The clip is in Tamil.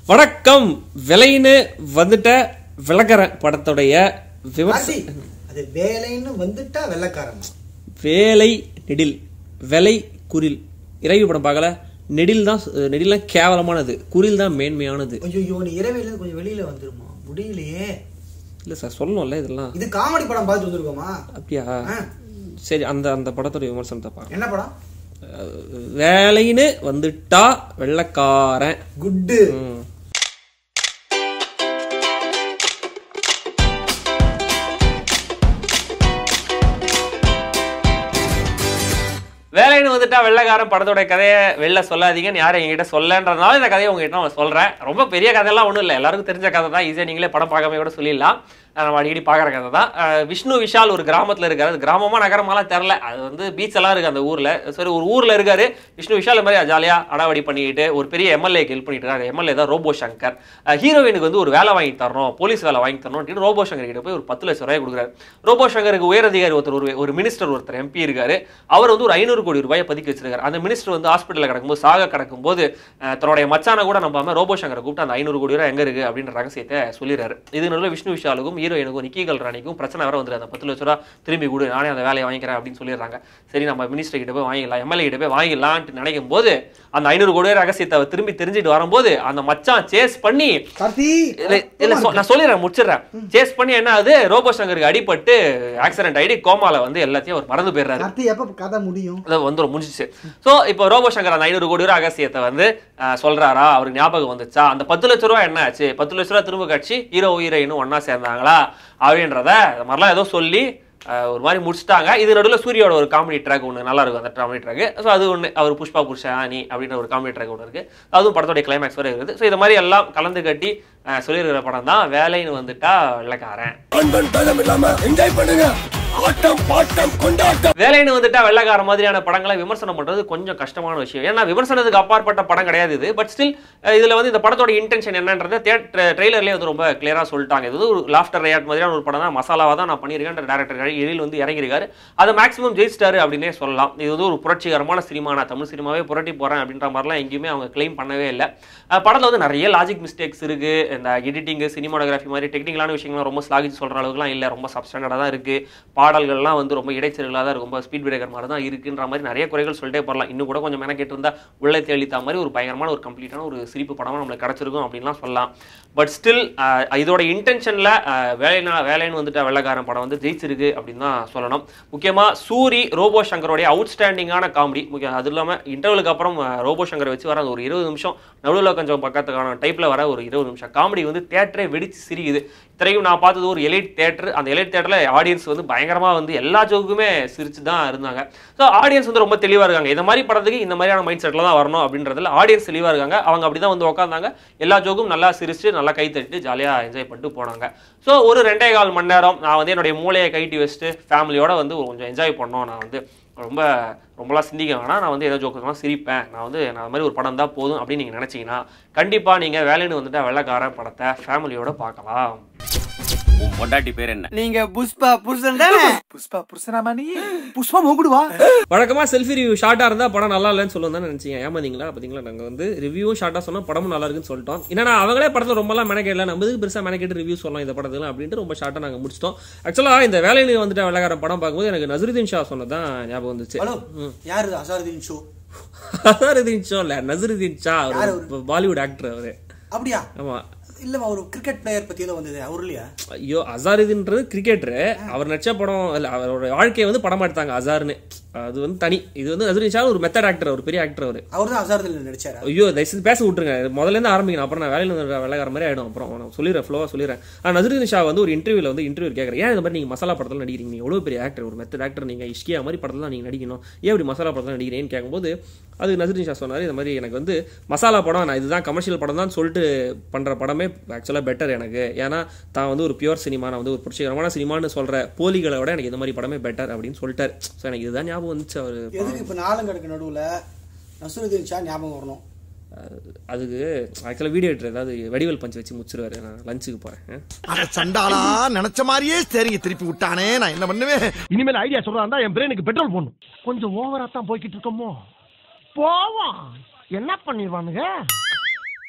வணக்கம் விலைன்னு வந்துட்ட விளக்கற படத்துடைய விமர்ச ஆர்த்தி, அது வேலைன்னு வந்துட்டா வெள்ளக்காரன் வேலை நெடில் விலை குரில் இறைவி படம் பார்க்கல நெடில் தான் நெடில்லாம் கேவலமானது குரில் தான் மேன்மையானது ஐயோ நீ இரவையில இருந்து கொஞ்சம் வெளியில வந்துருமா முடியலையே இல்ல சார் சொல்லணும்ல இதெல்லாம் இது காமெடி படம் பார்த்து வந்திருக்கோமா அப்படியா ஆ. சரி அந்த அந்த படத்தோட விமர்சனத்தை பார்க்க என்ன படம் வேலைன்னு வந்துட்டா வெள்ளக்காரன் குட்டு ம். வேலைன்னு வந்துட்டா வெள்ளைக்காரன் படத்தோட கதையை வெளில சொல்லாதீங்கன்னு யாரும் என்கிட்ட சொல்லன்றதுனால இந்த கதையை உங்ககிட்ட நான் சொல்றேன் ரொம்ப பெரிய கதையெல்லாம் ஒன்றும் இல்லை எல்லாருக்கும் தெரிஞ்ச கதை தான் ஈஸியாக நீங்களே படம் பார்க்காம கூட சொல்லிடலாம் அஹ் நம்ம அடிக்கடி பார்க்குற கதை தான் அஹ் விஷ்ணு விஷால் ஒரு கிராமத்தில் இருக்காரு அது கிராமமா நகரமாலாம் தெரில அது வந்து பீச் எல்லாம் இருக்கு அந்த ஊர்ல சரி ஒரு ஊர்ல இருக்காரு விஷ்ணு விஷால் இந்த மாதிரி ஜாலியா அடாவடி பண்ணிக்கிட்டு ஒரு பெரிய எம்எல்ஏக்கு ஹெல்ப் பண்ணிட்டு இருக்காரு எம்எல்ஏ தான் ரோபோ சங்கர் அஹ் ஹீரோயினுக்கு வந்து ஒரு வேலை வாங்கி தரணும் போலீஸ் வேலை வாங்கி தரணும் அப்படின்னு ரோபோ சங்கர் கிட்ட போய் ஒரு பத்து லட்சம் ரூபாய் கொடுக்குறாரு ரோபோ சங்கருக்கு உயரதிகாரி ஒருத்தர் ஒரு ஒரு மினிஸ்டர் ஒருத்தர் எம்பி இருக்காரு அவர் வந்து ஒரு ஐநூறு கோடி ரூபாயை பதுக்கி வச்சிருக்காரு அந்த மினிஸ்டர் வந்து ஹாஸ்பிட்டலில் கிடக்கும்போது சாக கிடக்கும்போது அஹ், தன்னுடைய மச்சானை கூட நம்பாம ரோபோ சங்கரை கூப்பிட்டு அந்த ஐநூறு கோடி ரூபாய் எங்க இருக்கு அப்படின்ற ரகசியத்தை சொல்லிடுறாரு இது நடுவில் விஷ்ணு விஷாலுக்கும் ஹீரோயினுக்கும் நிக்கி கல்ராணிக்கும் பிரச்சனை வர வந்துரு அந்த பத்து லட்ச ரூபா திரும்பி கொடு நானே அந்த வேலையை வாங்கிக்கிறேன் அப்படின்னு சொல்லிடுறாங்க சரி நம்ம மினிஸ்டர் கிட்ட போய் வாங்கிடலாம் எம்எல்ஏ கிட்ட போய் வாங்கிடலான்ட்டு நினைக்கும் போது அந்த ஐநூறு கோடி ரூபாய் ரகசியத்தை அவர் திரும்பி தெரிஞ்சுட்டு வரும்போது அந்த மச்சான் சேஸ் பண்ணி கார்த்தி இல்ல இல்ல சொ- நான் சொல்லிடுறேன் முடிச்சிடுறேன் சேஸ் பண்ணி என்ன ஆகுது ரோபோ சங்கருக்கு அடிபட்டு ஆக்சிடென்ட் ஆயிட்டு கோமால வந்து எல்லாத்தையும் அவர் மறந்து போயிடுறாரு கார்த்தி எப்ப கதை முடியும் அது வந்துடும் முடிஞ்சிச்சு ஸோ இப்போ ரோபோ சங்கர் அந்த ஐநூறு கோடி ரூபா ரகசியத்தை வந்து அஹ், சொல்றாரா அவருக்கு ஞாபகம் வந்துச்சா அந்த பத்து லட்ச ரூபா என்ன ஆச்சு பத்து லட்ச ரூபா திரும்ப கட்சி ஹீரோ ஹீரோயினும் ஒண்ணா சேர்ந்தாங்களா அப்படின்றத இந்த மாதிரிலாம் ஏதோ சொல்லி அஹ், ஒரு மாதிரி முடிச்சிட்டாங்க இது நடுவில் சூரியோட ஒரு காமெடி ட்ராக் ஒன்று நல்லா இருக்கும் அந்த காமெடி ட்ராக் ஸோ அது ஒன்று அவர் புஷ்பா புருஷா நீ அப்படின்ற ஒரு காமெடி ட்ராக் ஒன்று இருக்கு அதுவும் படத்தோட கிளைமேக்ஸ் வரை இருக்குது ஸோ இது மாதிரி எல்லாம் கலந்து கட்டி அஹ், சொல்லியிருக்கிற படம் தான் வேலைன்னு வந்துட்டா வெள்ளைக்காரன் அன்பன் பலம் இல்லாம என்ஜாய் பண்ணுங்க ஆட்டம் பாட்டம் கொண்டாட்டம் வேலைன்னு வந்துட்டா வெள்ளக்கார மாதிரியான படங்களை விமர்சனம் பண்றது கொஞ்சம் கஷ்டமான விஷயம் ஏன்னா விமர்சனத்துக்கு அப்பாற்பட்ட படம் கிடையாது இது பட் ஸ்டில் இதுல வந்து இந்த படத்தோட இன்டென்ஷன் என்னன்றதை ட்ரெய்லர்லேயே வந்து ரொம்ப கிளியரா சொல்லிட்டாங்க இது வந்து ஒரு லாஃப்டர் ரேட் மாதிரியான ஒரு படம் தான் மசாலாவா தான் நான் பண்ணியிருக்கேன் டேரக்டர் எழில் வந்து இறங்கியிருக்காரு அதை மேக்ஸிமம் ஜெயிச்சிட்டாரு அப்படின்னே சொல்லலாம் இது வந்து ஒரு புரட்சிகரமான சினிமா நான் தமிழ் சினிமாவே புரட்டி போறேன் அப்படின்ற மாதிரிலாம் எங்கேயுமே அவங்க கிளைம் பண்ணவே இல்லை அஹ் படத்துல வந்து நிறைய லாஜிக் மிஸ்டேக்ஸ் இருக்கு இந்த எடிட்டிங் சினிமாடோகிராஃபி மாதிரி டெக்னிக்கலான விஷயங்கள்லாம் ரொம்ப ஸ்லாகிச்சு சொல்ற அளவுக்குலாம் இல்லை ரொம்ப சப்ஸ்டாண்டர்டாக தான் இருக்கு பாடல்கள்லாம் வந்து ரொம்ப இடைச்சல்களாக தான் இருக்கும் ரொம்ப ஸ்பீட் பிரேக்கர் மாதிரி தான் இருக்குன்ற மாதிரி நிறைய குறைகள் சொல்லிட்டே போகலாம் இன்னும் கூட கொஞ்சம் மெனக்கெட்டு இருந்தா உள்ளே தெளித்த மாதிரி ஒரு பயங்கரமான ஒரு கம்ப்ளீட்டான ஒரு சிரிப்பு படமாக நம்மளுக்கு கிடச்சிருக்கும் அப்படின்லாம் சொல்லலாம் பட் ஸ்டில் இதோட இன்டென்ஷனில் வேலைனா வேலைன்னு வந்துட்டு வெள்ளக்காரன் படம் வந்து ஜெயிச்சிருக்கு அப்படின்னு தான் சொல்லணும் முக்கியமாக சூரி ரோபோ சங்கரோடைய அவுட்ஸ்டாண்டிங்கான காமெடி முக்கியம் அது இல்லாமல் இன்டர்வலுக்கு அப்புறம் அஹ், ரோபோ சங்கரை வச்சு வர அந்த ஒரு இருபது நிமிஷம் நடுவில் கொஞ்சம் பக்கத்துக்கான டைப்பில் வர ஒரு இருபது நிமிஷம் காமெடி வந்து தேட்டரே வெடிச்சு சிரிக்குது இத்தனைக்கும் நான் பார்த்தது ஒரு எலைட் தேட்டர் அந்த எலைட் தேட்டரில் ஆடியன்ஸ் வந்து பயங்கரமாக வந்து எல்லா ஜோக்குமே சிரிச்சு தான் இருந்தாங்க ஸோ ஆடியன்ஸ் வந்து ரொம்ப தெளிவாக இருக்காங்க இந்த மாதிரி படத்துக்கு இந்த மாதிரியான மைண்ட் செட்டில் தான் வரணும் அப்படின்றதுல ஆடியன்ஸ் தெளிவாக இருக்காங்க அவங்க அப்படி தான் வந்து உட்காந்தாங்க எல்லா ஜோக்கும் நல்லா சிரிச்சு நல்லா கை தட்டிட்டு ஜாலியாக என்ஜாய் பண்ணிட்டு போனாங்க ஸோ ஒரு ரெண்டே கால் மணி நேரம் நான் வந்து என்னுடைய மூளையை கைட்டி வச்சுட்டு ஃபேமிலியோட வந்து கொஞ்சம் என்ஜாய் பண்ணோம் நான் வந்து ரொம்ப ரொம்பலாம் சிந்திக்க வேணாம் நான் வந்து ஏதோ ஜோக்கெல்லாம் சிரிப்பேன் நான் வந்து நான் அது மாதிரி ஒரு படம் தான் போதும் அப்படின்னு நீங்கள் நினச்சிங்கன்னா கண்டிப்பாக நீங்கள் வேலைன்னு வந்துட்டு வெள்ளக்காரன் படத்தை ஃபேமிலியோட பார்க்கலாம் உன் பொண்டாட்டி பேர் என்ன நீங்க புஷ்பா புருஷன் தானே புஷ்பா புருஷனாமா நீ புஷ்பா மூக்குடுவா வழக்கமாக செல்ஃபி ரிவ்யூ ஷார்ட்டாக இருந்தால் படம் நல்லா இல்லைன்னு சொல்லுவோம் தான் நினச்சிங்க ஏமாந்தீங்களா பார்த்தீங்களா நாங்கள் வந்து ரிவ்யூவும் ஷார்ட்டாக சொன்னோம் படமும் நல்லா இருக்குன்னு சொல்லிட்டோம் ஏன்னா அவங்களே படத்தில் ரொம்பலாம் மெனக்கேடல நம்ம இதுக்கு பெருசாக மெனக்கேட்டு ரிவ்யூ சொல்லலாம் இந்த படத்துல அப்படின்ட்டு ரொம்ப ஷார்ட்டாக நாங்கள் முடிச்சிட்டோம் ஆக்சுவலாக இந்த வேலையில் வந்துட்டு வெள்ளக்காரன் படம் பார்க்கும்போது எனக்கு நசருதீன் ஷா சொன்னதான் ஞாபகம் வந்துச்சு ஹலோ யாரு இது அசாருதீன் ஷோ நசருதீன் ஷா இல்லை நசருதீன் ஷா யாரு ஒரு பாலிவுட் ஆக்டர் அவரு அப்படியா ஆமா இல்ல ஒரு கிரிக்கெட் பிளேயர் பத்தி ஏதோ வந்தது அவர் இல்லையா ஐயோ அசாருதீன்றது கிரிக்கெட்டரு அவர் நடிச்ச படம் இல்ல அவரோட வாழ்க்கையை வந்து படமா எடுத்தாங்க அசார்னு அது வந்து தனி இது வந்து நசருதீன் ஷா ஒரு மெத்தட் ஆக்டர் ஒரு பெரிய ஆக்டர் அவரு அவர் தான் அசாருதீன் நடிச்சாரா ஐயோ தயவுசெய்து பேச விட்டுருங்க முதல்ல இருந்து ஆரம்பிக்கணும் அப்புறம் நான் வேலையில் வந்து வேலைக்கார மாதிரி ஆயிடும் அப்புறம் நான் சொல்லிடுறேன் ஃப்ளோவாக சொல்லிடுறேன் ஆனால் நசருதீன் ஷா வந்து ஒரு இன்டர்வியூல வந்து இன்டர்வியூ கேட்குறேன் ஏன் இந்த மாதிரி நீங்கள் மசாலா படத்தில் நடிக்கிறீங்க நீங்கள் எவ்வளோ பெரிய ஆக்டர் ஒரு மெத்தட் ஆக்டர் நீங்கள் இஷ்கியா மாதிரி படத்தில் நீங்கள் நடிக்கணும் ஏன் இப்படி மசாலா படத்தில் நடிக்கிறேன்னு கேட்கும்போது அது நசருதீன் ஷா சொன்னார் இந்த மாதிரி எனக்கு வந்து மசாலா படம் நான் இதுதான் கமர்ஷியல் படம் தான் சொல்லிட்டு பண்ணுற படமே ஆக்சுவலாக பெட்டர் எனக்கு ஏன்னா தான் வந்து ஒரு பியூர் சினிமா நான் வந்து ஒரு புரட்சிகரமான சினிமான்னு சொல்கிற போலிகளை விட எனக்கு இந்த மாதிரி படமே பெட்டர் அப்படின்னு சொல்லிட்டார் ஸோ எனக்கு இதுதான் ஞாபகம் வந்துச்சு அவர் எதுக்கு இப்ப நாலுங்கடுக்கு நடுவுல நசுருதீன் ஷா ஞாபகம் வரணும் அது- அதுக்கு ஆக்சுவலாக வீடியோ எடிட்டர் ஏதாவது வடிவல் பஞ்சு வச்சு முடிச்சிருவாரு நான் லஞ்சுக்கு போகிறேன் அட சண்டாளா நினைச்ச மாதிரியே சரிங்க திருப்பி விட்டானே நான் என்ன பண்ணுவேன் இனிமேல் ஐடியா சொல்றதா என் பிரெயினுக்கு பெட்ரோல் போடணும் கொஞ்சம் ஓவரா தான் போய்கிட்டு இருக்கோமோ போவோம் என்ன பண்ணிடுவானுங்க